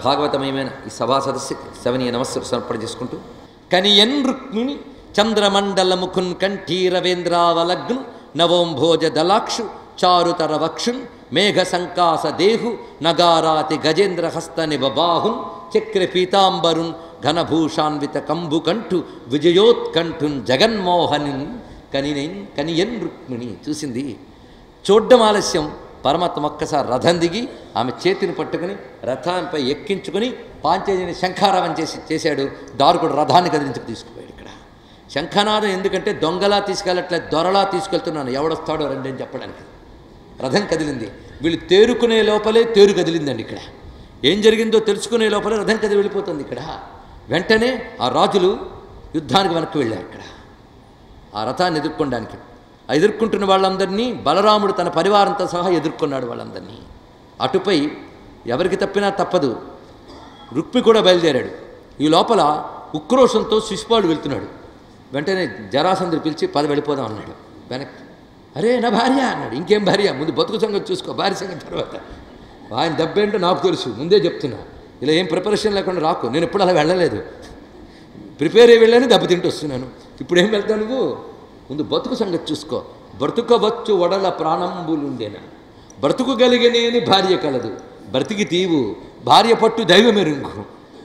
భాగవతమయమైన ఈ సభా సదస్సుకి శవనీయ నమస్సు సమర్పణ చేసుకుంటూ కనియన్ రుక్మిణి చంద్రమండల ముఖున్ కంఠీ రవేంద్రావలగ్ను నవోంభోజ దలాక్షు చారుతర వక్షున్ మేఘ సంకాస దేహు నగారాతి గజేంద్ర హస్త నిబబాహున్ చక్ర పీతాంబరున్ ఘనభూషాన్విత కంఠు విజయోత్కంఠున్ జగన్మోహనిన్ కనినైన్ కనియన్ రుక్మిణి చూసింది చూడ్డం ఆలస్యం పరమాత్మ ఒక్కసారి రథం దిగి ఆమె చేతిని పట్టుకుని రథంపై ఎక్కించుకుని పాంచేజని శంఖారావం చేసి చేశాడు దారుకుడు రథాన్ని కదిలించుకు తీసుకుపోయాడు ఇక్కడ శంఖనాదం ఎందుకంటే దొంగలా తీసుకెళ్ళట్లే దొరలా తీసుకెళ్తున్నాను ఎవడొస్తాడో రండి అని చెప్పడానికి రథం కదిలింది వీళ్ళు తేరుకునే లోపలే తేరు కదిలిందండి ఇక్కడ ఏం జరిగిందో తెలుసుకునే లోపలే రథం కదిలి వెళ్ళిపోతుంది ఇక్కడ వెంటనే ఆ రాజులు యుద్ధానికి వెనక్కి వెళ్ళారు ఇక్కడ ఆ రథాన్ని ఎదుర్కొనడానికి ఆ ఎదుర్కొంటున్న వాళ్ళందరినీ బలరాముడు తన పరివారంతో సహా ఎదుర్కొన్నాడు వాళ్ళందరినీ అటుపై ఎవరికి తప్పినా తప్పదు రుక్మి కూడా బయలుదేరాడు ఈ లోపల ఉక్రోషంతో శిశుపాడు వెళ్తున్నాడు వెంటనే జరాసంధుడు పిలిచి పద వెళ్ళిపోదాం అన్నాడు వెనక్కి అరే నా భార్య అన్నాడు ఇంకేం భార్య ముందు బతుకు సంగతి చూసుకో భార్య సంగతి తర్వాత ఆయన దెబ్బేంటో నాకు తెలుసు ముందే చెప్తున్నా ఇలా ఏం ప్రిపరేషన్ లేకుండా రాకు నేను ఎప్పుడు అలా వెళ్ళలేదు ప్రిపేర్ అయ్యి వెళ్ళాను దెబ్బతింటూ వస్తున్నాను ఇప్పుడు ఏం వెళ్తావు నువ్వు ముందు బతుకు సంగతి చూసుకో బ్రతుకవచ్చు వడల ప్రాణంబులుండేనా బ్రతుకుగలిగనేని భార్య కలదు బ్రతికి తీవు భార్య పట్టు దైవమెరుంగు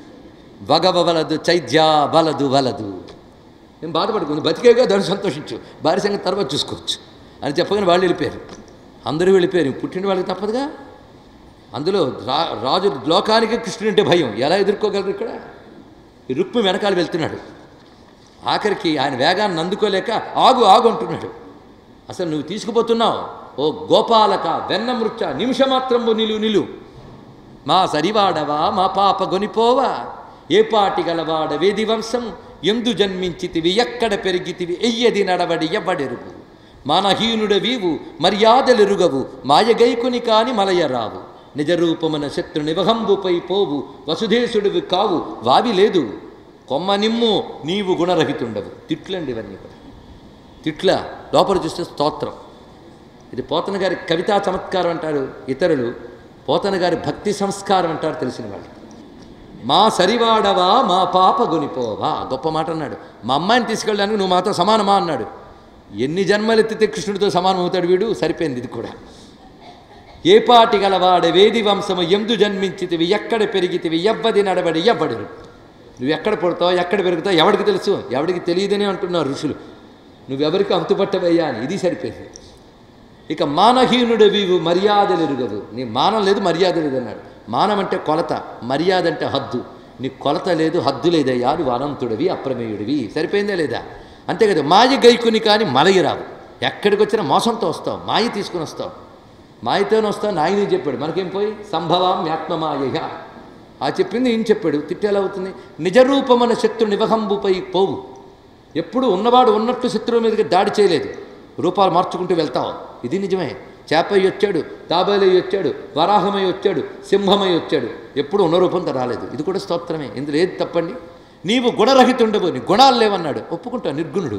వగవలదు చైద్యా బలదు వలదు నేను బాధపడుకుంది బతికేగా దాన్ని సంతోషించు భార్య సంగతి తర్వాత చూసుకోవచ్చు అని చెప్పగానే వాళ్ళు వెళ్ళిపోయారు అందరూ వెళ్ళిపోయారు పుట్టిన వాళ్ళకి తప్పదుగా అందులో రా రాజు లోకానికి కృష్ణుడు అంటే భయం ఎలా ఎదుర్కోగలరు ఇక్కడ ఈ రుక్మి వెనకాల వెళ్తున్నాడు ఆఖరికి ఆయన వేగాన్ని అందుకోలేక ఆగు ఆగు అంటున్నాడు అసలు నువ్వు తీసుకుపోతున్నావు ఓ గోపాలక వెన్న మృచ్చ నిమిషమాత్రంబు నిలు నిలు మా సరివాడవా మా పాప గొనిపోవా ఏ పాటి గలవాడ వేది వంశం ఎందు జన్మించితివి ఎక్కడ పెరిగితివి ఎయ్యది నడవడి ఎవ్వడెరుగు మానహీనుడ వీవు మర్యాదలెరుగవు మాయగైకుని కాని మలయరావు నిజరూపమున శత్రు నివహంబుపై పోవు వసుధేశుడివి కావు వావి లేదు కొమ్మ నిమ్ము నీవు గుణరహితుండవు తిట్లండి ఇవన్నీ కూడా తిట్ల లోపల చూస్తే స్తోత్రం ఇది పోతన గారి కవితా చమత్కారం అంటారు ఇతరులు పోతన గారి భక్తి సంస్కారం అంటారు తెలిసిన వాళ్ళు మా సరివాడవా మా పాప గొనిపోవా గొప్ప మాట అన్నాడు మా అమ్మాయిని తీసుకెళ్ళడానికి నువ్వు మాతో సమానమా అన్నాడు ఎన్ని జన్మలు ఎత్తితే కృష్ణుడితో సమానం అవుతాడు వీడు సరిపోయింది ఇది కూడా ఏ పాటి గలవాడ వేది వంశము ఎందు జన్మించితివి ఎక్కడ పెరిగితివి ఎవ్వది నడబడి ఎవ్వడరు నువ్వు ఎక్కడ పుడతావు ఎక్కడ పెరుగుతావు ఎవడికి తెలుసు ఎవడికి తెలియదని అంటున్నారు ఋషులు నువ్వెవరికి అంతుపట్టవయ్యా అని ఇది సరిపోయింది ఇక మానహీనుడు వీవు మర్యాదలు ఎరుగవు నీ మానం లేదు మర్యాద లేదు అన్నాడు మానం అంటే కొలత మర్యాద అంటే హద్దు నీ కొలత లేదు హద్దు లేదయ్యా నువ్వు అనంతుడివి అప్రమేయుడివి సరిపోయిందా లేదా అంతే కదా మాయ గైకుని కానీ మలయి రావు ఎక్కడికి వచ్చినా మోసంతో వస్తావు మాయ తీసుకుని వస్తావు మాయతోనే వస్తావు నాయని చెప్పాడు మనకేం పోయి సంభవం యాత్మమాయ ఆ చెప్పింది ఈయన చెప్పాడు తిట్టేలా అవుతుంది నిజరూపమన శత్రు నివహంబుపై పోవు ఎప్పుడు ఉన్నవాడు ఉన్నట్టు శత్రువు మీదకి దాడి చేయలేదు రూపాలు మార్చుకుంటూ వెళ్తావు ఇది నిజమే చేపయ్య వచ్చాడు తాబేలయ్య వచ్చాడు వరాహమై వచ్చాడు సింహమై వచ్చాడు ఎప్పుడు ఉన్న రూపంతో రాలేదు ఇది కూడా స్తోత్రమే ఇందులో ఏది తప్పండి నీవు గుణరహితుండవు నీ గుణాలు లేవన్నాడు ఒప్పుకుంటా నిర్గుణుడు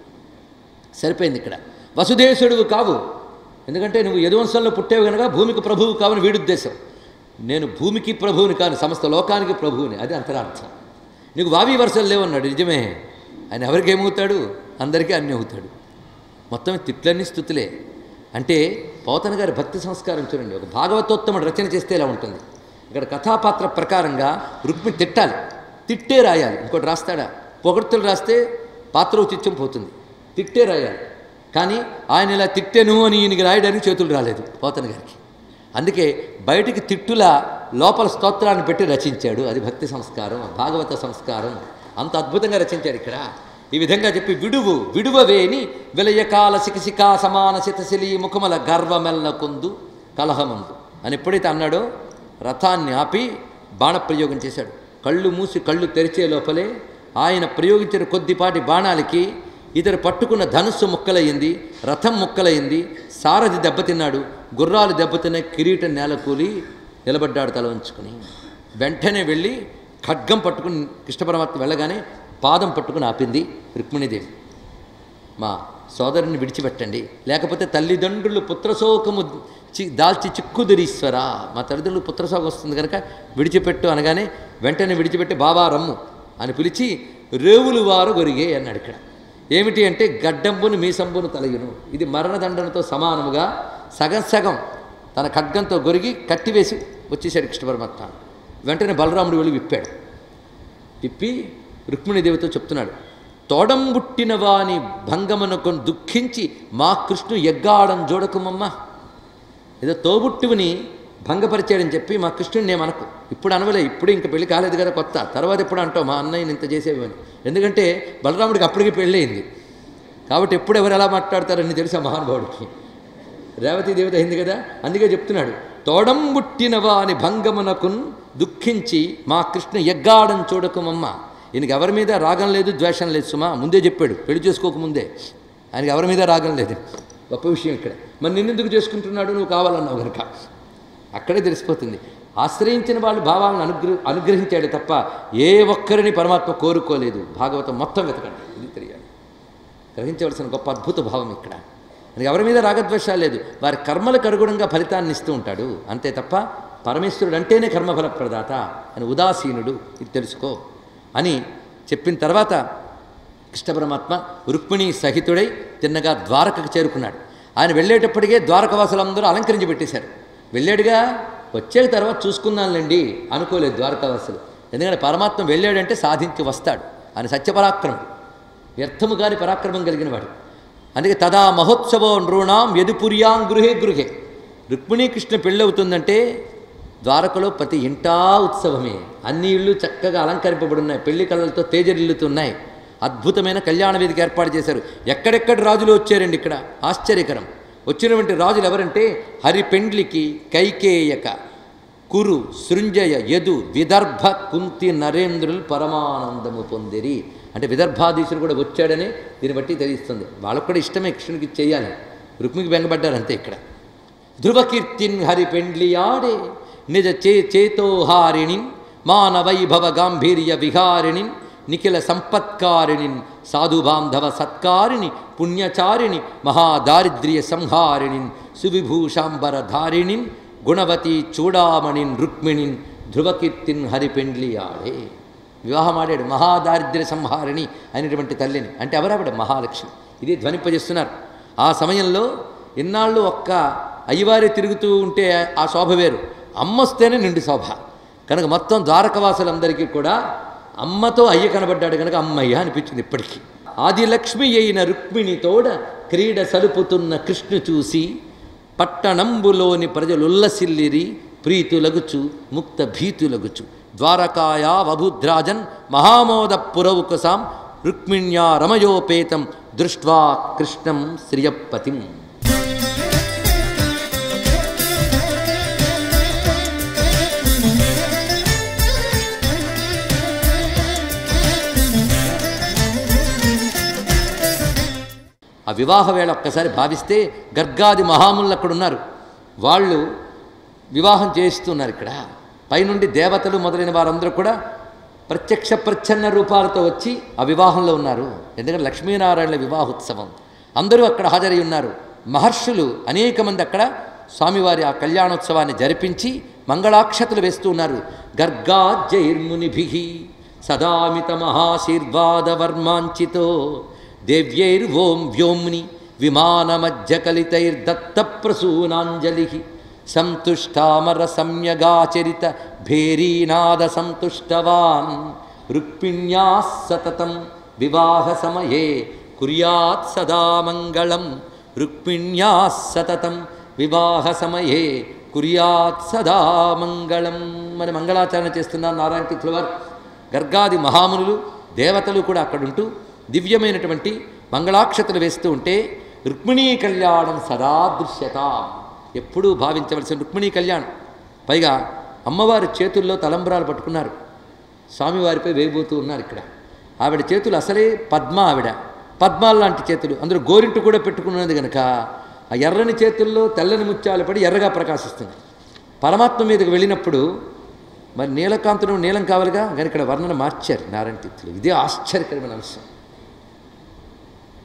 సరిపోయింది ఇక్కడ వసుదేశుడువు కావు ఎందుకంటే నువ్వు యదువంశంలో పుట్టేవు కనుక భూమికి ప్రభువు కావని వీడుద్దేశం నేను భూమికి ప్రభువుని కాను సమస్త లోకానికి ప్రభువుని అది అంతరార్థం నీకు వావి వరుసలు లేవన్నాడు నిజమే ఆయన ఎవరికి ఏమవుతాడు అందరికీ అన్నీ అవుతాడు మొత్తం తిట్లన్నీ స్థుతులే అంటే పోతన గారి భక్తి సంస్కారం చూడండి ఒక భాగవతోత్తముడు రచన చేస్తే ఇలా ఉంటుంది ఇక్కడ కథాపాత్ర ప్రకారంగా రుక్మి తిట్టాలి తిట్టే రాయాలి ఇంకోటి రాస్తాడా పొగడ్తలు రాస్తే పాత్ర చిత్యం పోతుంది తిట్టే రాయాలి కానీ ఆయన ఇలా తిట్టెను అని ఈయనకి రాయడానికి చేతులు రాలేదు పోతన గారికి అందుకే బయటికి తిట్టుల లోపల స్తోత్రాన్ని పెట్టి రచించాడు అది భక్తి సంస్కారం భాగవత సంస్కారం అంత అద్భుతంగా రచించాడు ఇక్కడ ఈ విధంగా చెప్పి విడువు విడువవేని విలయకాల శిఖిశిఖా సమాన శితశిలి ముఖముల గర్వమెల్ల కొందు కలహమందు అని ఎప్పుడైతే అన్నాడో రథాన్ని ఆపి బాణప్రయోగం చేశాడు కళ్ళు మూసి కళ్ళు తెరిచే లోపలే ఆయన ప్రయోగించిన కొద్దిపాటి బాణాలకి ఇతడు పట్టుకున్న ధనుస్సు ముక్కలయ్యింది రథం ముక్కలయ్యింది సారథి దెబ్బతిన్నాడు గుర్రాలు దెబ్బతిన్న కిరీటం నేలకూలి నిలబడ్డాడు తల ఉంచుకుని వెంటనే వెళ్ళి ఖడ్గం పట్టుకుని కృష్ణ పరమాత్మ వెళ్ళగానే పాదం పట్టుకుని ఆపింది రుక్మిణీదేవి మా సోదరుని విడిచిపెట్టండి లేకపోతే తల్లిదండ్రులు పుత్రశోకము చి దాల్చి చిక్కుదురీశ్వర మా తల్లిదండ్రులు పుత్రశోకం వస్తుంది కనుక విడిచిపెట్టు అనగానే వెంటనే విడిచిపెట్టి బాబా రమ్ము అని పిలిచి రేవులు వారు గొరిగే అన్నాడు ఇక్కడ ఏమిటి అంటే గడ్డంబును మీసంబును తలయును ఇది మరణదండనతో సమానముగా సగం సగం తన ఖడ్గంతో గొరిగి కట్టివేసి వచ్చేసాడు కృష్ణ పరమాత్మ వెంటనే బలరాముడు వెళ్ళి విప్పాడు విప్పి రుక్మిణీదేవితో చెప్తున్నాడు తోడంబుట్టిన వాని భంగమునకు దుఃఖించి మా కృష్ణు ఎగ్గాడం చూడకుమమ్మ ఏదో తోబుట్టువుని భంగపరిచాడని చెప్పి మా కృష్ణుడిని ఏమనకు ఇప్పుడు అనవలే ఇప్పుడు ఇంకా పెళ్లి కాలేదు కదా కొత్త తర్వాత ఎప్పుడు అంటావు మా అన్నయ్యని ఇంత చేసేవని ఎందుకంటే బలరాముడికి అప్పటికి పెళ్ళయింది కాబట్టి ఎప్పుడు ఎవరు ఎలా మాట్లాడతారని తెలుసు ఆ మహానుభావుడికి రేవతి దేవత అయింది కదా అందుకే చెప్తున్నాడు తోడంబుట్టిన వాని భంగమునకున్ దుఃఖించి మా కృష్ణ ఎగ్గాడం చూడకమమ్మ ఈయనకి ఎవరి మీద రాగం లేదు ద్వేషం లేదు సుమా ముందే చెప్పాడు పెళ్లి చేసుకోకముందే ఆయనకి ఎవరి మీద రాగం లేదు గొప్ప విషయం ఇక్కడ మరి నిన్నెందుకు చేసుకుంటున్నాడు నువ్వు కావాలన్నావు కనుక అక్కడే తెలిసిపోతుంది ఆశ్రయించిన వాళ్ళు భావాలను అనుగ్ర అనుగ్రహించాడు తప్ప ఏ ఒక్కరిని పరమాత్మ కోరుకోలేదు భాగవతం మొత్తం వెతకండి ఇది తెలియాలి గ్రహించవలసిన గొప్ప అద్భుత భావం ఇక్కడ మనకి ఎవరి మీద రాగద్వేషాలు లేదు వారి కర్మలకు అనుగుణంగా ఫలితాన్ని ఇస్తూ ఉంటాడు అంతే తప్ప పరమేశ్వరుడు అంటేనే కర్మఫల ప్రదాత అని ఉదాసీనుడు ఇది తెలుసుకో అని చెప్పిన తర్వాత కృష్ణ పరమాత్మ రుక్మిణి సహితుడై తిన్నగా ద్వారకకు చేరుకున్నాడు ఆయన వెళ్ళేటప్పటికే ద్వారకవాసులందరూ అలంకరించి పెట్టేశారు వెళ్ళాడుగా వచ్చే తర్వాత చూసుకుందాంలేండి అనుకోలేదు ద్వారకావాసులు ఎందుకంటే పరమాత్మ వెళ్ళాడంటే సాధించి వస్తాడు ఆయన సత్యపరాక్రమం వ్యర్థము కాని పరాక్రమం కలిగిన వాడు అందుకే తదా మహోత్సవో నృణాం యదుపుర్యాం గృహే గృహే రుక్మిణీకృష్ణ పెళ్ళవుతుందంటే ద్వారకలో ప్రతి ఇంటా ఉత్సవమే అన్ని ఇళ్ళు చక్కగా అలంకరింపబడి ఉన్నాయి పెళ్లి కళ్ళతో తేజరిల్లుతున్నాయి అద్భుతమైన కళ్యాణ వేదిక ఏర్పాటు చేశారు ఎక్కడెక్కడ రాజులు వచ్చారండి ఇక్కడ ఆశ్చర్యకరం వచ్చినటువంటి రాజులు ఎవరంటే హరిపెండ్లికి కైకేయక కురు సృంజయ యదు విదర్భ కుంతి నరేంద్రులు పరమానందము పొందిరి అంటే విదర్భాధీశుడు కూడా వచ్చాడని దీన్ని బట్టి తెలుస్తుంది వాళ్ళకు కూడా ఇష్టమే కృష్ణుడికి చేయాలి రుక్మికి బెంగపడ్డారు అంతే ఇక్కడ ధ్రువకీర్తిన్ హరి పెండ్లియాడే నిజ చే చేతోహారిణి మానవైభవ గాంభీర్య విహారిణి నిఖిల సంపత్కారిణి సాధుబాంధవ సత్కారిణి పుణ్యచారిణి మహాదారిద్ర్య సంహారిణి సువిభూషాంబరధారిణి గుణవతి చూడామణిన్ రుక్మిణిన్ ధ్రువకీర్తిన్ హరిపెండ్లియాడే వివాహం ఆడాడు మహాదారిద్ర్య సంహారిణి అయినటువంటి తల్లిని అంటే ఎవరావిడ మహాలక్ష్మి ఇది ధ్వనింపజేస్తున్నారు ఆ సమయంలో ఇన్నాళ్ళు ఒక్క అయ్యవారి తిరుగుతూ ఉంటే ఆ శోభ వేరు అమ్మొస్తేనే నిండు శోభ కనుక మొత్తం ద్వారకవాసులందరికీ కూడా అమ్మతో అయ్య కనబడ్డాడు కనుక అమ్మయ్య అనిపించింది ఇప్పటికీ ఆదిలక్ష్మి అయిన రుక్మిణితోడ క్రీడ సలుపుతున్న కృష్ణ చూసి పట్టణంబులోని ప్రజలు ఉల్లసిల్లిరి ప్రీతులగుచు ముక్త భీతులగుచు ద్వారకాయా వభుద్రాజన్ మహామోద పురవుకసాం రుక్మిణ్యా రమయోపేతం దృష్ట్వా కృష్ణం శ్రియపతిం ఆ వివాహ వేళ ఒక్కసారి భావిస్తే గర్గాది మహాములు అక్కడ ఉన్నారు వాళ్ళు వివాహం చేస్తున్నారు ఇక్కడ పైనుండి దేవతలు మొదలైన వారందరూ కూడా ప్రత్యక్ష ప్రచ్ఛన్న రూపాలతో వచ్చి ఆ వివాహంలో ఉన్నారు ఎందుకంటే లక్ష్మీనారాయణల వివాహోత్సవం అందరూ అక్కడ హాజరై ఉన్నారు మహర్షులు అనేక మంది అక్కడ స్వామివారి ఆ కళ్యాణోత్సవాన్ని జరిపించి మంగళాక్షతలు వేస్తూ ఉన్నారు గర్గాజైర్మునిభి సదామిత మహాశీర్వాదవర్మాంచితో దేవ్యైర్వోం వ్యోమ్ని విమానమజ్జకలితైర్దత్త ప్రసూనాంజలి సంతుష్టామర సమ్యగాచరిత భేరీనాద సంతుష్టవాన్ రుక్మిణ్యా సతతం వివాహ సమయే కుర్యాత్ సదా మంగళం రుక్మిణ్యా సతతం వివాహ సమయే కుర్యాత్ సదా మంగళం మరి మంగళాచరణ చేస్తున్నారు నారాయణ తీర్థుల వారు గర్గాది మహామునులు దేవతలు కూడా అక్కడుంటూ దివ్యమైనటువంటి మంగళాక్షతలు వేస్తూ ఉంటే రుక్మిణీ కళ్యాణం సదా దృశ్యత ఎప్పుడూ భావించవలసిన రుక్మిణీ కళ్యాణం పైగా అమ్మవారి చేతుల్లో తలంబరాలు పట్టుకున్నారు స్వామివారిపై వేయబోతూ ఉన్నారు ఇక్కడ ఆవిడ చేతులు అసలే పద్మ ఆవిడ పద్మాల లాంటి చేతులు అందులో గోరింటు కూడా పెట్టుకున్నది కనుక ఆ ఎర్రని చేతుల్లో తెల్లని ముత్యాలు పడి ఎర్రగా ప్రకాశిస్తుంది పరమాత్మ మీదకి వెళ్ళినప్పుడు మరి నీలకాంతుడు నీలం కావాలిగా కానీ ఇక్కడ వర్ణన మార్చారు నారాయణ తీర్థులు ఇదే ఆశ్చర్యకరమైన అంశం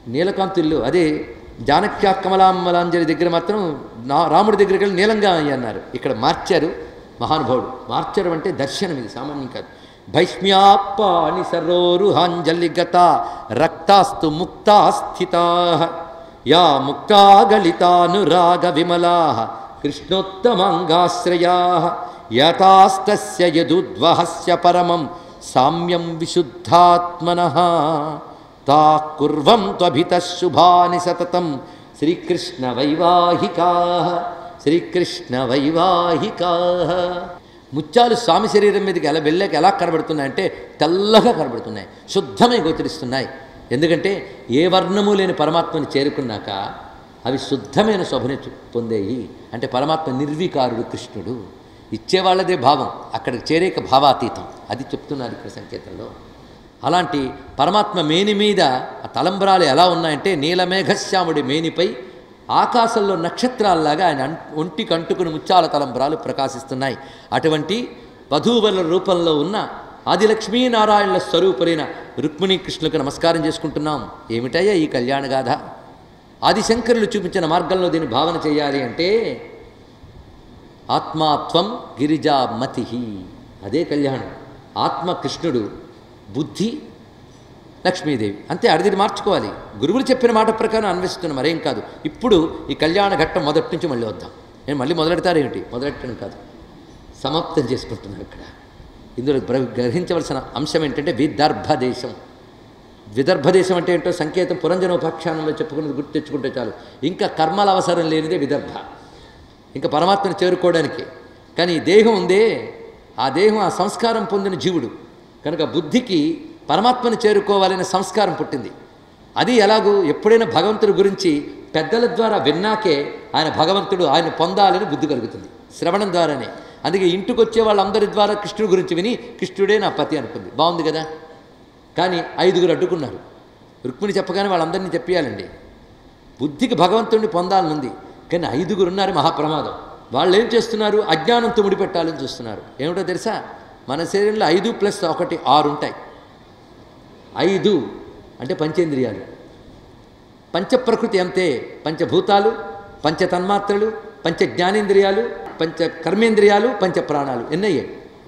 నీలకాంతుల్లో అదే జానక్య కమలాంబలాంజలి దగ్గర మాత్రం నా రాముడి దగ్గరికి వెళ్ళి నీలంగా అయ్యి అన్నారు ఇక్కడ మార్చారు మహానుభావుడు మార్చారు అంటే దర్శనం ఇది సామాన్యం కాదు భైష్మ్యాపాని సరోరుహాంజలి గత రక్తాస్తు ముక్తా స్థితా యా ముక్తా గళితానురాగ విమలా కృష్ణోత్తమాంగాశ్రయా యథాస్తస్య యదుద్వహస్య పరమం సామ్యం విశుద్ధాత్మనః తా కుర్వం త్వభిత శుభాని సతతం శ్రీకృష్ణ వైవాహికా శ్రీకృష్ణ వైవాహికా ముత్యాలు స్వామి శరీరం మీదకి ఎలా వెళ్ళాక ఎలా కనబడుతున్నాయంటే తెల్లగా కనబడుతున్నాయి శుద్ధమై గోచరిస్తున్నాయి ఎందుకంటే ఏ వర్ణము లేని పరమాత్మని చేరుకున్నాక అవి శుద్ధమైన శోభని చు- పొందేయి అంటే పరమాత్మ నిర్వికారుడు కృష్ణుడు ఇచ్చేవాళ్ళదే భావం అక్కడికి చేరేక భావాతీతం అది చెప్తున్నారు ఇక్కడ సంకేతంలో అలాంటి పరమాత్మ మేని మీద ఆ తలంబరాలు ఎలా ఉన్నాయంటే నీలమేఘశ్యాముడి మేనిపై ఆకాశంలో నక్షత్రాల్లాగా ఆయన అం- ఒంటికి అంటుకుని ముత్యాల తలంబరాలు ప్రకాశిస్తున్నాయి అటువంటి వధూవరుల రూపంలో ఉన్న ఆది లక్ష్మీనారాయణుల స్వరూపులైన రుక్మిణీ కృష్ణులకు నమస్కారం చేసుకుంటున్నాం ఏమిటయ్యా ఈ కళ్యాణగాథ ఆదిశంకరులు చూపించిన మార్గంలో దీన్ని భావన చేయాలి అంటే ఆత్మాత్వం గిరిజా మతి అదే కళ్యాణం ఆత్మ కృష్ణుడు బుద్ధి లక్ష్మీదేవి అంతే అడిది మార్చుకోవాలి గురువులు చెప్పిన మాట ప్రకారం అన్వేషిస్తున్నాం మరేం కాదు ఇప్పుడు ఈ కళ్యాణ ఘట్టం మొదటి నుంచి మళ్ళీ వద్దాం నేను మళ్ళీ మొదలెడతారేమిటి మొదలెట్టడం కాదు సమాప్తం చేసుకుంటున్నాం ఇక్కడ ఇందులో గ్ర- గ్రహించవలసిన అంశం ఏంటంటే విదర్భ దేశం విదర్భ దేశం అంటే ఏంటో సంకేతం పురంజనోపాఖ్యానంలో చెప్పుకున్నది గుర్తు తెచ్చుకుంటే చాలు ఇంకా కర్మల అవసరం లేనిదే విదర్భ ఇంకా పరమాత్మను చేరుకోవడానికి కానీ ఈ దేహం ఉందే ఆ దేహం ఆ సంస్కారం పొందిన జీవుడు కనుక బుద్ధికి పరమాత్మను చేరుకోవాలనే సంస్కారం పుట్టింది అది ఎలాగూ ఎప్పుడైనా భగవంతుడి గురించి పెద్దల ద్వారా విన్నాకే ఆయన భగవంతుడు ఆయన పొందాలని బుద్ధి కలుగుతుంది శ్రవణం ద్వారానే అందుకే ఇంటికి వచ్చే వాళ్ళందరి ద్వారా కృష్ణుడి గురించి విని కృష్ణుడే నా పతి అనుకుంది బాగుంది కదా కానీ ఐదుగురు అడ్డుకున్నారు రుక్మిణి చెప్పగానే వాళ్ళందరినీ చెప్పేయాలండి బుద్ధికి భగవంతుడిని పొందాలనుంది కానీ ఐదుగురు ఉన్నారు మహాప్రమాదం వాళ్ళు ఏం చేస్తున్నారు అజ్ఞానంతో ముడిపెట్టాలని చూస్తున్నారు ఏమిటో తెలుసా మన శరీరంలో ఐదు ప్లస్ ఒకటి ఆరు ఉంటాయి ఐదు అంటే పంచేంద్రియాలు పంచప్రకృతి అంతే పంచభూతాలు పంచ తన్మాత్రలు పంచ జ్ఞానేంద్రియాలు పంచ కర్మేంద్రియాలు పంచ ప్రాణాలు ఎన్నయ్యాయి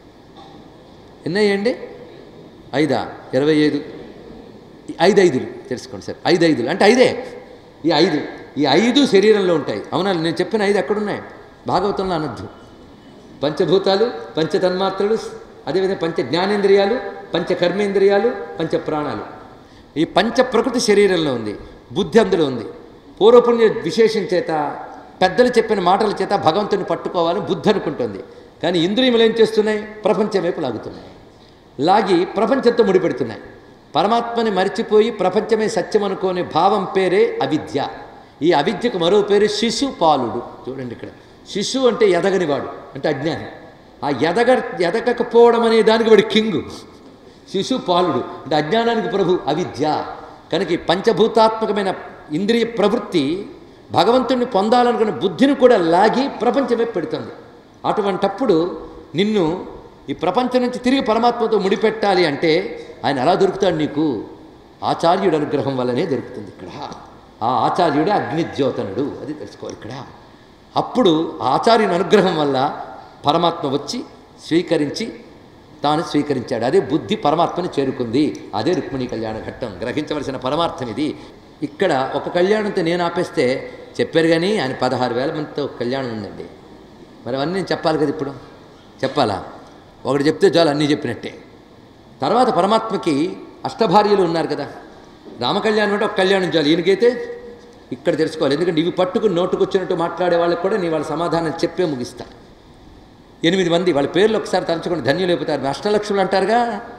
ఎన్నయ్యండి ఐదా ఇరవై ఐదు ఈ ఐదు ఐదులు తెలుసుకోండి సార్ ఐదు ఐదులు అంటే ఐదే ఈ ఐదు ఈ ఐదు శరీరంలో ఉంటాయి అవునా నేను చెప్పిన ఐదు ఎక్కడున్నాయి భాగవతంలో అనద్దు పంచభూతాలు పంచ తన్మాత్రలు అదేవిధంగా పంచ జ్ఞానేంద్రియాలు పంచ కర్మేంద్రియాలు పంచ ప్రాణాలు ఈ పంచ ప్రకృతి శరీరంలో ఉంది బుద్ధి అందులో ఉంది పూర్వపుణ్య విశేషం చేత పెద్దలు చెప్పిన మాటల చేత భగవంతుని పట్టుకోవాలని బుద్ధి అనుకుంటుంది కానీ ఇంద్రియములు ఏం చేస్తున్నాయి ప్రపంచం వైపు లాగుతున్నాయి లాగి ప్రపంచంతో ముడిపెడుతున్నాయి పరమాత్మని మరిచిపోయి ప్రపంచమే సత్యం అనుకోని భావం పేరే అవిద్య ఈ అవిద్యకు మరో పేరు శిశుపాలుడు చూడండి ఇక్కడ శిశు అంటే ఎదగనివాడు అంటే అజ్ఞాని ఆ ఎదగ ఎదగకపోవడం అనే దానికి వాడు కింగు శిశుపాలుడు అంటే అజ్ఞానానికి ప్రభు అవిద్య కనుక ఈ పంచభూతాత్మకమైన ఇంద్రియ ప్రవృత్తి భగవంతుణ్ణి పొందాలనుకున్న బుద్ధిని కూడా లాగి ప్రపంచమే పెడుతుంది అటువంటప్పుడు నిన్ను ఈ ప్రపంచం నుంచి తిరిగి పరమాత్మతో ముడిపెట్టాలి అంటే ఆయన ఎలా దొరుకుతాడు నీకు ఆచార్యుడు అనుగ్రహం వల్లనే దొరుకుతుంది ఇక్కడ ఆ ఆచార్యుడే అగ్నిజ్యోతనుడు అది తెలుసుకోవాలి ఇక్కడ అప్పుడు ఆ ఆచార్యుని అనుగ్రహం వల్ల పరమాత్మ వచ్చి స్వీకరించి తాను స్వీకరించాడు అదే బుద్ధి పరమాత్మని చేరుకుంది అదే రుక్మిణి కళ్యాణ ఘట్టం గ్రహించవలసిన పరమార్థం ఇది ఇక్కడ ఒక కళ్యాణంతో నేను ఆపేస్తే చెప్పారు కానీ ఆయన పదహారు వేల మందితో ఒక కళ్యాణం ఉందండి మరి అవన్నీ నేను చెప్పాలి కదా ఇప్పుడు చెప్పాలా ఒకటి చెప్తే చాలు అన్నీ చెప్పినట్టే తర్వాత పరమాత్మకి అష్టభార్యలు ఉన్నారు కదా రామకళ్యాణం అంటే ఒక కళ్యాణం చాలు ఈయనకైతే ఇక్కడ తెలుసుకోవాలి ఎందుకంటే ఇవి పట్టుకుని నోటుకొచ్చినట్టు మాట్లాడే వాళ్ళకి కూడా నీ వాళ్ళ సమాధానం చెప్పే ముగిస్తా ఎనిమిది మంది వాళ్ళ పేర్లు ఒకసారి తలుచుకొని ధన్యులు అయిపోతారు అష్టలక్ష్ములు అంటారుగా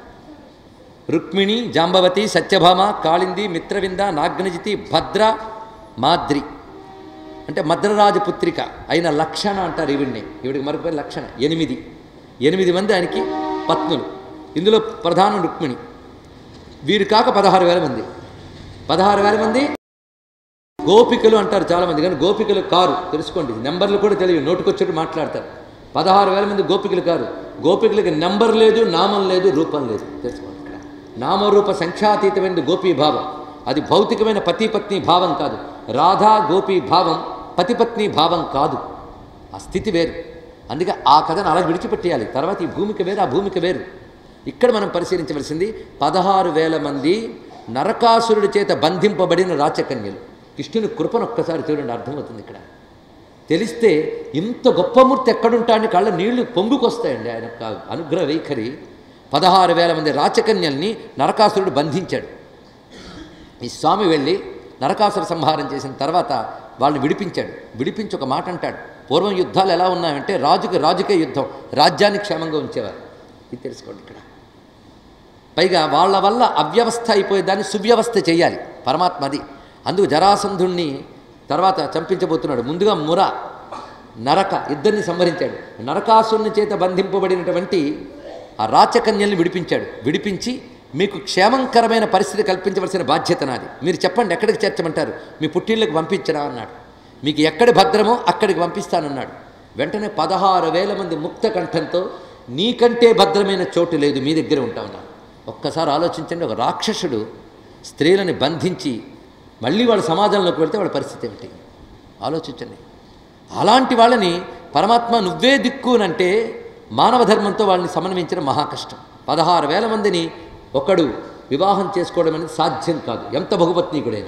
రుక్మిణి జాంబవతి సత్యభామ కాళింది మిత్రవింద నాగ్నజితి భద్ర మాద్రి అంటే మద్రరాజు పుత్రిక అయిన లక్షణ అంటారు ఈవిడ్ని ఈవిడికి మరొక పేరు లక్షణ ఎనిమిది ఎనిమిది మంది ఆయనకి పత్నులు ఇందులో ప్రధానం రుక్మిణి వీరు కాక పదహారు వేల మంది పదహారు వేల మంది గోపికలు అంటారు చాలామంది కానీ గోపికలు కారు తెలుసుకోండి నెంబర్లు కూడా తెలియదు నోటుకొచ్చేట్టు మాట్లాడతారు పదహారు వేల మంది గోపికలు కారు గోపికలకి నెంబర్ లేదు నామం లేదు రూపం లేదు తెలుసుకోండి ఇక్కడ నామరూప సంఖ్యాతీతమైన గోపీ భావం అది భౌతికమైన పతిపత్ని భావం కాదు రాధా గోపి భావం పతిపత్ని భావం కాదు ఆ స్థితి వేరు అందుకే ఆ కథను అలా విడిచిపెట్టేయాలి తర్వాత ఈ భూమిక వేరు ఆ భూమిక వేరు ఇక్కడ మనం పరిశీలించవలసింది పదహారు వేల మంది నరకాసురుడి చేత బంధింపబడిన రాచకన్యలు కృష్ణుని కృపను ఒక్కసారి చూడండి అర్థమవుతుంది ఇక్కడ తెలిస్తే ఇంత గొప్ప మూర్తి ఎక్కడుంటాడని కళ్ళ నీళ్లు పొంగుకొస్తాయండి ఆయన యొక్క అనుగ్రహ వైఖరి పదహారు వేల మంది రాచకన్యల్ని నరకాసురుడు బంధించాడు ఈ స్వామి వెళ్ళి నరకాసుర సంహారం చేసిన తర్వాత వాళ్ళని విడిపించాడు విడిపించి ఒక మాట అంటాడు పూర్వం యుద్ధాలు ఎలా ఉన్నాయంటే రాజుకి రాజుకే యుద్ధం రాజ్యాన్ని క్షేమంగా ఉంచేవారు ఇది తెలుసుకోండి ఇక్కడ పైగా వాళ్ళ వల్ల అవ్యవస్థ అయిపోయేదాన్ని సువ్యవస్థ చేయాలి పరమాత్మ అది అందుకు జరాసంధుణ్ణి తర్వాత చంపించబోతున్నాడు ముందుగా ముర నరక ఇద్దరిని సంహరించాడు నరకాసుని చేత బంధింపబడినటువంటి ఆ రాచకన్యల్ని విడిపించాడు విడిపించి మీకు క్షేమంకరమైన పరిస్థితి కల్పించవలసిన బాధ్యత నాది మీరు చెప్పండి ఎక్కడికి చేర్చమంటారు మీ పుట్టిళ్ళకి పంపించరా అన్నాడు మీకు ఎక్కడి భద్రమో అక్కడికి పంపిస్తానన్నాడు వెంటనే పదహారు వేల మంది ముక్త కంఠంతో నీకంటే భద్రమైన చోటు లేదు మీ దగ్గర ఉంటామన్నాడు ఒక్కసారి ఆలోచించండి ఒక రాక్షసుడు స్త్రీలని బంధించి మళ్ళీ వాళ్ళ సమాజంలోకి వెళ్తే వాళ్ళ పరిస్థితి ఏమిటి ఆలోచించండి అలాంటి వాళ్ళని పరమాత్మ నువ్వే దిక్కునంటే మానవ ధర్మంతో వాళ్ళని సమన్వయించడం మహా కష్టం పదహారు వేల మందిని ఒకడు వివాహం చేసుకోవడం అనేది సాధ్యం కాదు ఎంత బహుపత్నీకుడైనా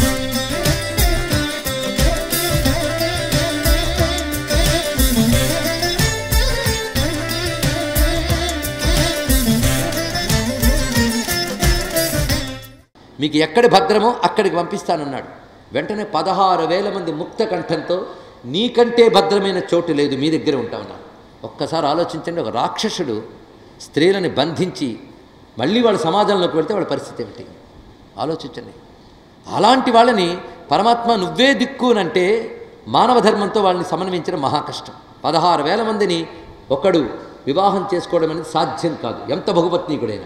మీకు ఎక్కడి భద్రమో అక్కడికి పంపిస్తానన్నాడు వెంటనే పదహారు వేల మంది ముక్త కంఠంతో నీకంటే భద్రమైన చోటు లేదు మీ దగ్గర ఉంటామన్నాడు ఒక్కసారి ఆలోచించండి ఒక రాక్షసుడు స్త్రీలని బంధించి మళ్ళీ వాళ్ళ సమాజంలోకి వెళ్తే వాళ్ళ పరిస్థితి ఏమిటి ఆలోచించండి అలాంటి వాళ్ళని పరమాత్మ నువ్వే దిక్కునంటే మానవ ధర్మంతో వాళ్ళని సమన్వయించడం మహా కష్టం పదహారు వేల మందిని ఒకడు వివాహం చేసుకోవడం అనేది సాధ్యం కాదు ఎంత బహుపత్నీకుడైనా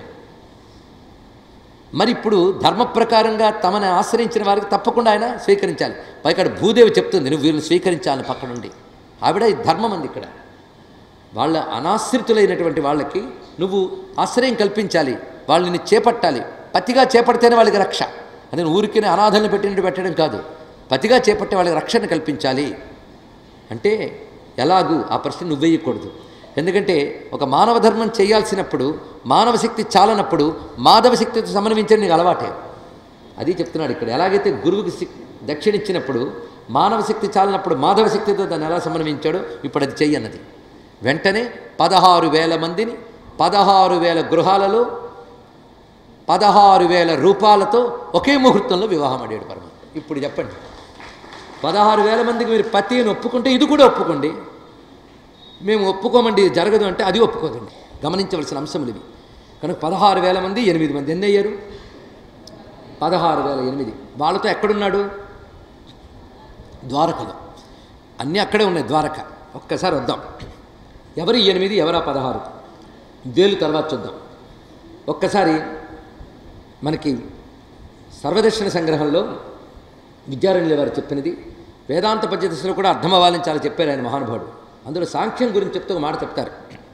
మరి ఇప్పుడు ధర్మ ప్రకారంగా తమని ఆశ్రయించిన వారికి తప్పకుండా ఆయన స్వీకరించాలి పైకాడ భూదేవి చెప్తుంది నువ్వు వీళ్ళని స్వీకరించాలని పక్క నుండి ఆవిడ ఈ ధర్మం అంది ఇక్కడ వాళ్ళ అనాశ్రితులైనటువంటి వాళ్ళకి నువ్వు ఆశ్రయం కల్పించాలి వాళ్ళని చేపట్టాలి పతిగా చేపడితేనే వాళ్ళకి రక్ష అదే ఊరికినే అనాథలను పెట్టినట్టు పెట్టడం కాదు పతిగా చేపట్టే వాళ్ళకి రక్షణ కల్పించాలి అంటే ఎలాగూ ఆ ప్రశ్న నువ్వేయకూడదు ఎందుకంటే ఒక మానవ ధర్మం చేయాల్సినప్పుడు మానవ శక్తి చాలనప్పుడు మాధవ శక్తితో సమన్వయించడం నీకు అలవాటే అది చెప్తున్నాడు ఇక్కడ ఎలాగైతే గురువుకి శక్- దక్షిణ ఇచ్చినప్పుడు మానవ శక్తి చాలినప్పుడు మాధవ శక్తితో దాన్ని ఎలా సమన్వయించాడో ఇప్పుడు అది చెయ్యన్నది వెంటనే పదహారు వేల మందిని పదహారు వేల గృహాలలో పదహారు వేల రూపాయలతో ఒకే ముహూర్తంలో వివాహం అడిగాడు పరమాత్మ ఇప్పుడు చెప్పండి పదహారు వేల మందికి మీరు పతి అని ఒప్పుకుంటే ఇది కూడా ఒప్పుకోండి మేము ఒప్పుకోమండి ఇది జరగదు అంటే అది ఒప్పుకోదండి గమనించవలసిన అంశములు ఇవి కనుక పదహారు వేల మంది ఎనిమిది మంది ఎన్ని అయ్యారు పదహారు వేల ఎనిమిది వాళ్ళతో ఎక్కడున్నాడు ద్వారకలో అన్నీ అక్కడే ఉన్నాయి ద్వారక ఒక్కసారి వద్దాం ఎవరు ఈ ఎనిమిది ఎవరా పదహారు వేలు తర్వాత చూద్దాం ఒక్కసారి మనకి సర్వదర్శన సంగ్రహంలో విద్యారణ్యుల వారు చెప్పినది వేదాంత పద్ధతిలో కూడా అర్థం అవ్వాలని చాలా చెప్పారు ఆయన మహానుభావుడు అందులో సాంఖ్యం గురించి చెప్తూ ఒక మాట చెప్తారు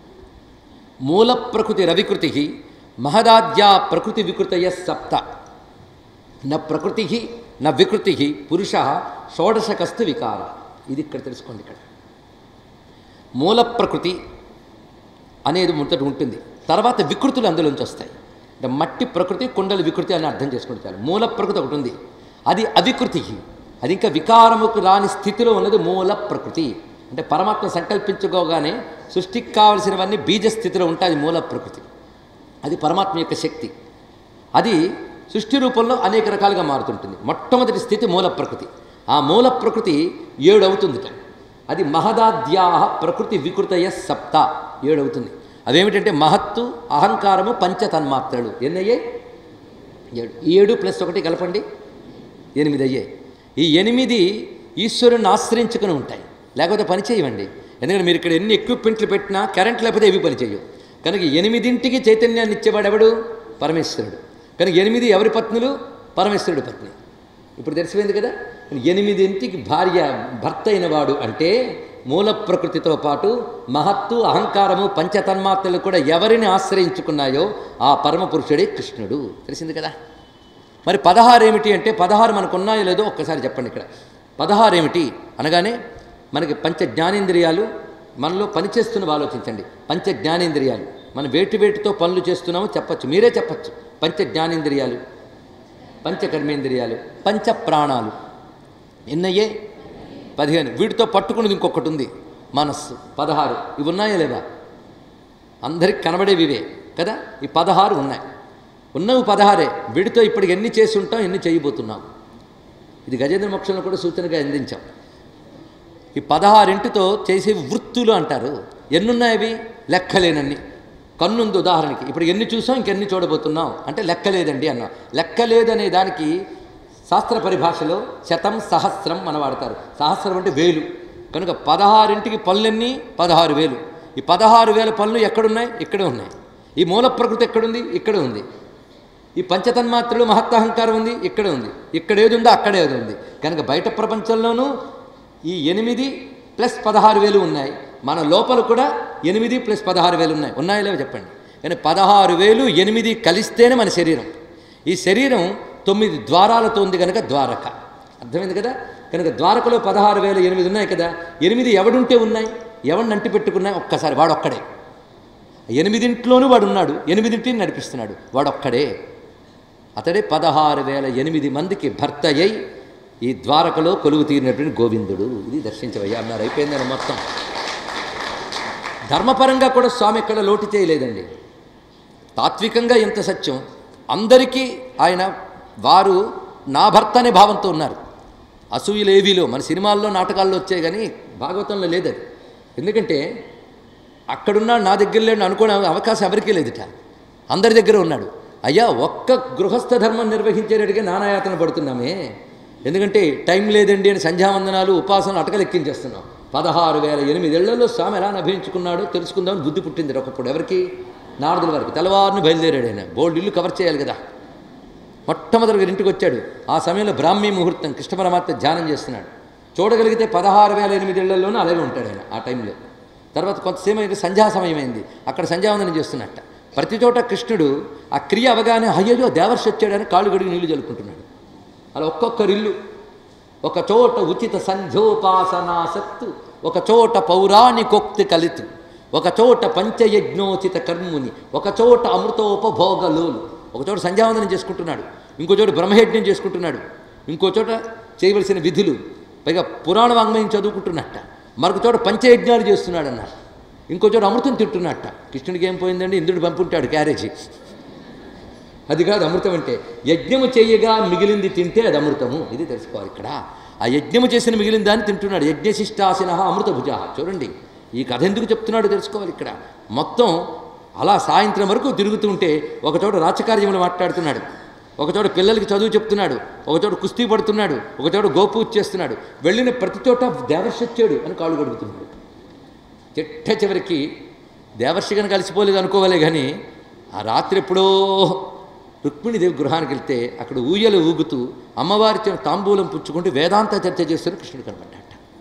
మూల ప్రకృతి రవికృతి మహదాద్యా ప్రకృతి వికృతయ సప్త న ప్రకృతి న వికృతి పురుష షోడశకస్తు వికార ఇది ఇక్కడ తెలుసుకోండి ఇక్కడ మూల ప్రకృతి అనేది ముంతటి ఉంటుంది తర్వాత వికృతులు అందులోంచి వస్తాయి అంటే మట్టి ప్రకృతి కుండల వికృతి అని అర్థం చేసుకుంటే చాలు మూల ప్రకృతి ఒకటి ఉంది అది అవికృతి అది ఇంకా వికారముకు రాని స్థితిలో ఉన్నది మూల ప్రకృతి అంటే పరమాత్మ సంకల్పించుకోగానే సృష్టికి కావలసినవన్నీ బీజ స్థితిలో ఉంటాయి అది మూల ప్రకృతి అది పరమాత్మ యొక్క శక్తి అది సృష్టి రూపంలో అనేక రకాలుగా మారుతుంటుంది మొట్టమొదటి స్థితి మూల ప్రకృతి ఆ మూల ప్రకృతి ఏడు అవుతుందిట అది మహదాద్యా ప్రకృతి వికృతయ సప్త ఏడు అవుతుంది అవేమిటంటే మహత్తు అహంకారము పంచతన్మాత్రలు ఎన్నయ్యాయి ఏడు ఈ ఏడు ప్లస్ ఒకటి కలపండి ఎనిమిది అయ్యాయి ఈ ఎనిమిది ఈశ్వరుని ఆశ్రయించుకుని ఉంటాయి లేకపోతే పని చేయవండి ఎందుకంటే మీరు ఇక్కడ ఎన్ని ఎక్విప్మెంట్లు పెట్టినా కరెంట్ లేకపోతే ఏవి పని చేయవు కనుక ఎనిమిదింటికి చైతన్యాన్ని ఇచ్చేవాడు ఎవడు పరమేశ్వరుడు కనుక ఎనిమిది ఎవరి పత్నులు పరమేశ్వరుడి పత్ని ఇప్పుడు తెలిసిపోయింది కదా ఎనిమిదింటికి భార్య భర్త అయినవాడు అంటే మూల ప్రకృతితో పాటు మహత్తు అహంకారము పంచతన్మాత్రలు కూడా ఎవరిని ఆశ్రయించుకున్నాయో ఆ పరమ పురుషుడే కృష్ణుడు తెలిసింది కదా మరి పదహారు ఏమిటి అంటే పదహారు మనకు ఉన్నాయో లేదో ఒక్కసారి చెప్పండి ఇక్కడ పదహారు ఏమిటి అనగానే మనకి పంచ జ్ఞానేంద్రియాలు మనలో పనిచేస్తున్నవి ఆలోచించండి పంచ జ్ఞానేంద్రియాలు మనం వేటి వేటితో పనులు చేస్తున్నామో చెప్పచ్చు మీరే చెప్పచ్చు పంచ జ్ఞానేంద్రియాలు పంచ కర్మేంద్రియాలు పంచ ప్రాణాలు ఎన్నయ్యే పదిహేను వీటితో పట్టుకున్నది ఇంకొకటి ఉంది మనస్సు పదహారు ఇవి ఉన్నాయా లేవా అందరికి కనబడేవి ఇవే కదా ఈ పదహారు ఉన్నాయి ఉన్నవి పదహారే వీటితో ఇప్పటికి ఎన్ని చేసి ఉంటాం ఎన్ని చేయబోతున్నాం ఇది గజేంద్ర మోక్షంలో కూడా సూచనగా అందించాం ఈ పదహారింటితో చేసే వృత్తులు అంటారు ఎన్నున్నాయి అవి లెక్కలేనన్ని కన్నుంది ఉదాహరణకి ఇప్పుడు ఎన్ని చూసాం ఇంకెన్ని చూడబోతున్నాం అంటే లెక్కలేదండి అన్నాం లెక్కలేదనే దానికి శాస్త్ర పరిభాషలో శతం సహస్రం మన వాడతారు సహస్రం అంటే వేలు కనుక పదహారింటికి పనులన్నీ పదహారు వేలు ఈ పదహారు వేల పనులు ఎక్కడున్నాయి ఇక్కడే ఉన్నాయి ఈ మూల ప్రకృతి ఎక్కడుంది ఇక్కడే ఉంది ఈ పంచతన్మాత్రలు మహత్తహంకారం ఉంది ఇక్కడే ఉంది ఇక్కడ ఏది ఉందో అక్కడే ఏది ఉంది కనుక బయట ప్రపంచంలోనూ ఈ ఎనిమిది ప్లస్ పదహారు వేలు ఉన్నాయి మన లోపల కూడా ఎనిమిది ప్లస్ పదహారు వేలు ఉన్నాయి ఉన్నాయో లేవో చెప్పండి కానీ పదహారు వేలు ఎనిమిది కలిస్తేనే మన శరీరం ఈ శరీరం తొమ్మిది ద్వారాలతో ఉంది కనుక ద్వారక అర్థమైంది కదా కనుక ద్వారకలో పదహారు వేల ఎనిమిది ఉన్నాయి కదా ఎనిమిది ఎవడుంటే ఉన్నాయి ఎవడిని అంటి పెట్టుకున్నాయి ఒక్కసారి వాడు ఒక్కడే ఎనిమిదింట్లోనూ వాడు ఉన్నాడు ఎనిమిదింటిని నడిపిస్తున్నాడు వాడొక్కడే అతడే పదహారు వేల ఎనిమిది మందికి భర్త అయి ఈ ద్వారకలో కొలువు తీరినటువంటి గోవిందుడు ఇది దర్శించవయ్యా అన్నారు అయిపోయిందని మొత్తం ధర్మపరంగా కూడా స్వామి ఎక్కడ లోటు చేయలేదండి తాత్వికంగా ఎంత సత్యం అందరికీ ఆయన వారు నా భర్త అనే భావంతో ఉన్నారు అసూయలు ఏవీలో మన సినిమాల్లో నాటకాల్లో వచ్చాయి కానీ భాగవతంలో లేదది ఎందుకంటే అక్కడున్నాడు నా దగ్గర లేడు అనుకోవడం అవకాశం ఎవరికీ లేదుట అందరి దగ్గర ఉన్నాడు అయ్యా ఒక్క గృహస్థ ధర్మం నిర్వహించేటట్టుగా నానాయాతన పడుతున్నామే ఎందుకంటే టైం లేదండి అని సంధ్యావందనాలు ఉపాసనలు అటకలు ఎక్కించేస్తున్నాం పదహారు వేల ఎనిమిదేళ్లలో స్వామి ఎలా అభించుకున్నాడో తెలుసుకుందామని బుద్ధి పుట్టింది ఒకప్పుడు ఎవరికి నారదుల వారికి తెల్లవారిని బయలుదేరాడు ఆయన బోల్డ్ ఇల్లు కవర్ చేయాలి కదా మొట్టమొదటిగా ఇంటికి వచ్చాడు ఆ సమయంలో బ్రాహ్మీ ముహూర్తం కృష్ణ పరమాత్మ ధ్యానం చేస్తున్నాడు చూడగలిగితే పదహారు వేల ఎనిమిదేళ్లలోనూ అలాగే ఉంటాడు ఆయన ఆ టైంలో తర్వాత కొంతసేపు అయితే సంధ్యా సమయం అయింది అక్కడ సంధ్యావందనం చేస్తున్నట్ట ప్రతి చోట కృష్ణుడు ఆ క్రియ అవగానే అయ్యో దేవర్షి వచ్చాడని కాళ్ళు గడిగి నీళ్లు జలుపుకుంటున్నాడు అలా ఒక్కొక్కరిల్లు ఒక చోట ఉచిత సంధ్యోపాసనాసక్తు ఒక చోట పౌరాణికోక్తి కలితు ఒక చోట పంచయజ్ఞోచిత కర్ముని ఒక చోట అమృతోపభోగలోలు ఒక చోట సంధ్యావందనం చేసుకుంటున్నాడు ఇంకో చోట బ్రహ్మయజ్ఞం చేసుకుంటున్నాడు ఇంకో చోట చేయవలసిన విధులు పైగా పురాణ వాంగ్మయం చదువుకుంటున్నట్ట మరొక చోట పంచయజ్ఞాలు చేస్తున్నాడు అన్నారు ఇంకో చోట అమృతం తింటున్నట్ట కృష్ణుడికి ఏం పోయిందండి ఇంద్రుడు పంపుంటాడు క్యారేజీ అది కాదు అమృతం అంటే యజ్ఞము చేయగా మిగిలింది తింటే అది అమృతము ఇది తెలుసుకోవాలి ఇక్కడ ఆ యజ్ఞము చేసిన మిగిలిన దాన్ని తింటున్నాడు యజ్ఞశిష్టాసిన అమృత భుజ చూడండి ఈ కథ ఎందుకు చెప్తున్నాడో తెలుసుకోవాలి ఇక్కడ మొత్తం అలా సాయంత్రం వరకు తిరుగుతుంటే ఒకచోట రాచకార్యములు మాట్లాడుతున్నాడు ఒకచోట పిల్లలకి చదువు చెప్తున్నాడు ఒకచోట కుస్తీ పడుతున్నాడు ఒకచోట గోపూజ చేస్తున్నాడు వెళ్ళిన ప్రతి చోట దేవర్షి వచ్చాడు అని కాళ్ళు గడుపుతున్నాడు చిట్ట చివరికి దేవర్షి కనుక కలిసిపోలేదు అనుకోవాలే కానీ ఆ రాత్రి ఎప్పుడో రుక్మిణిదేవి గృహానికి వెళ్తే అక్కడ ఊయలు ఊగుతూ అమ్మవారి చేత తాంబూలం పుచ్చుకుంటూ వేదాంత చర్చ చేస్తున్న కృష్ణుడు కనబడ్డాట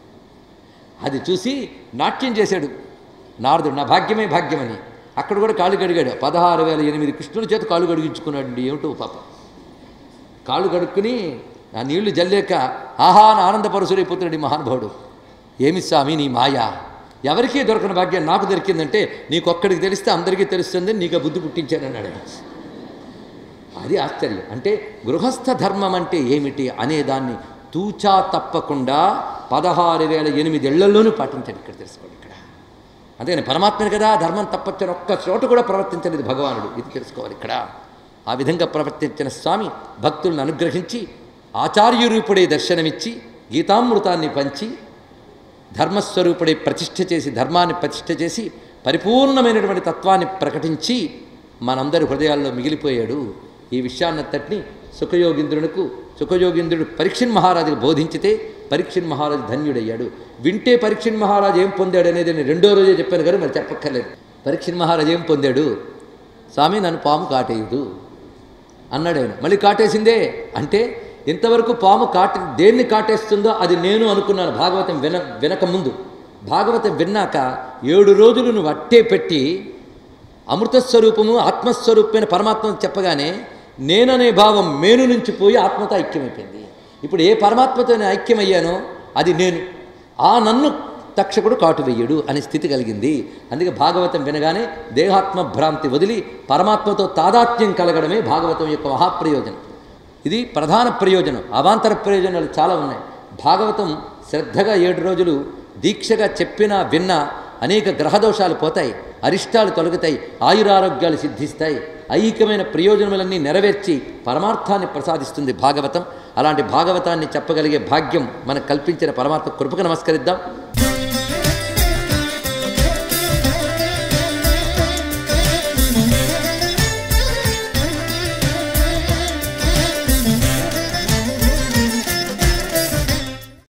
అది చూసి నాట్యం చేశాడు నారదుడు నా భాగ్యమే భాగ్యమని అక్కడ కూడా కాళ్ళు కడిగాడు పదహారు వేల ఎనిమిది కృష్ణుడి చేత కాళ్ళు కడిగించుకున్నాడు ఏమిటో పాప కాళ్ళు కడుక్కుని ఆ నీళ్లు జల్లేక ఆహా అని ఆనందపరుసురైపోతున్నాడు ఈ మహానుభావుడు ఏమి స్వామి నీ మాయా ఎవరికీ దొరకని భాగ్యం నాకు దొరికిందంటే నీకొక్కడికి తెలిస్తే అందరికీ తెలుస్తుంది నీకు ఆ బుద్ధి పుట్టించానన్నాడు ఆయన. అది ఆశ్చర్యం అంటే గృహస్థ ధర్మం అంటే ఏమిటి అనే దాన్ని తూచా తప్పకుండా పదహారు వేల ఎనిమిదేళ్లలోనూ పాటించాడు ఇక్కడ తెలుసుకోండి ఇక్కడ అంతేగాని పరమాత్మని కదా ధర్మం తప్పచ్చని ఒక్క చోట కూడా ప్రవర్తించలేదు భగవానుడు ఇది తెలుసుకోవాలి ఇక్కడ ఆ విధంగా ప్రవర్తించిన స్వామి భక్తులను అనుగ్రహించి ఆచార్యరూపుడే దర్శనమిచ్చి గీతామృతాన్ని పంచి ధర్మస్వరూపుడే ప్రతిష్ఠ చేసి ధర్మాన్ని ప్రతిష్ఠ చేసి పరిపూర్ణమైనటువంటి తత్వాన్ని ప్రకటించి మనందరి హృదయాల్లో మిగిలిపోయాడు ఈ విషయాన్నంతటిని సుఖయోగింద్రునికి సుఖయోగింద్రుడు పరీక్షణ్ మహారాజుకు బోధించితే పరీక్షణ్ మహారాజు ధన్యుడయ్యాడు వింటే పరీక్షణ్ మహారాజు ఏం పొందాడు అనేది నేను రెండో రోజే చెప్పాను కానీ మరి చెప్పక్కర్లేదు పరీక్షణ్ మహారాజు ఏం పొందాడు స్వామి నన్ను పాము కాటేయదు అన్నాడు ఆయన మళ్ళీ కాటేసిందే అంటే ఇంతవరకు పాము కాట దేన్ని కాటేస్తుందో అది నేను అనుకున్నాను భాగవతం విన వినక ముందు భాగవతం విన్నాక ఏడు రోజులు నువ్వు అట్టే పెట్టి అమృతస్వరూపము ఆత్మస్వరూపమైన పరమాత్మ చెప్పగానే నేననే భావం మేను నుంచి పోయి ఆత్మతో ఐక్యమైపోయింది ఇప్పుడు ఏ పరమాత్మతో నేను ఐక్యమయ్యానో అది నేను ఆ నన్ను తక్షకుడు కాటు వెయ్యడు అనే స్థితి కలిగింది అందుకే భాగవతం వినగానే దేహాత్మ భ్రాంతి వదిలి పరమాత్మతో తాదాత్మ్యం కలగడమే భాగవతం యొక్క మహాప్రయోజనం ఇది ప్రధాన ప్రయోజనం అవాంతర ప్రయోజనాలు చాలా ఉన్నాయి భాగవతం శ్రద్ధగా ఏడు రోజులు దీక్షగా చెప్పినా విన్నా అనేక గ్రహదోషాలు పోతాయి అరిష్టాలు తొలగుతాయి ఆయురారోగ్యాలు సిద్ధిస్తాయి ఐహికమైన ప్రయోజనములన్నీ నెరవేర్చి పరమార్థాన్ని ప్రసాదిస్తుంది భాగవతం అలాంటి భాగవతాన్ని చెప్పగలిగే భాగ్యం మనకు కల్పించిన పరమాత్మ కృపకు నమస్కరిద్దాం